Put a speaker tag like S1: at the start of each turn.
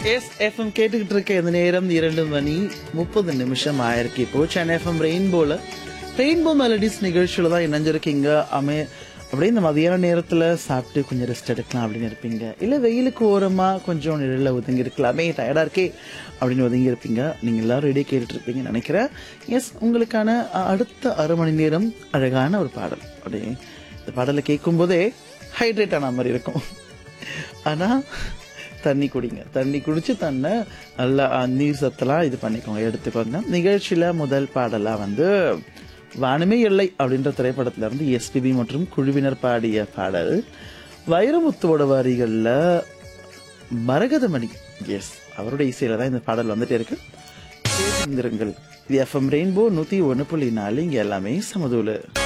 S1: S FM கேட்டுக்கிட்டு இருக்க இந்த நேரம் இரண்டு மணி முப்பது நிமிஷம் ஆயிருக்கு இப்போ சென்னை எஃப்எம் ரெயின்போல ரெயின்போ மெலடிஸ் நிகழ்ச்சியில தான் இணைஞ்சிருக்கீங்க அமே அப்படியே இந்த மதியான நேரத்தில் சாப்பிட்டு கொஞ்சம் ரெஸ்ட் எடுக்கலாம் அப்படின்னு இருப்பீங்க இல்லை வெயிலுக்கு ஓரமாக கொஞ்சம் நிழலில் ஒதுங்கி இருக்கலாமே டயர்டாக இருக்கே அப்படின்னு ஒதுங்கி இருப்பீங்க நீங்கள் எல்லாரும் ரெடியாக கேட்டுட்டு இருப்பீங்கன்னு நினைக்கிறேன் எஸ் உங்களுக்கான அ- அடுத்த அரை மணி நேரம் அழகான ஒரு பாடல் அப்படியே இந்த பாடலை கேட்கும் போதே ஹைட்ரேட் ஆன மாதிரி இருக்கும் ஆனால் தண்ணி குடிங்க தண்ணி குடிச்சு தன்னை நல்லா அஹ், நீர் சத்தெல்லாம் இது பண்ணிக்கோங்க எடுத்துக்கோங்க நிகழ்ச்சியில முதல் பாடலா வந்து வானமே இல்லை அப்படின்ற திரைப்படத்துல இருந்து எஸ்பிபி மற்றும் குழுவினர் பாடிய பாடல் வைரமுத்துவோட வரிகள்ல மரகதமணி எஸ் அவருடைய இசையில தான் இந்த பாடல் வந்துட்டே இருக்கு கேட்டிருந்திருங்கள் இது எஃப்எம் ரெயின்போ நூத்தி ஒன்று புள்ளி நாலு இங்க எல்லாமே சமதூலு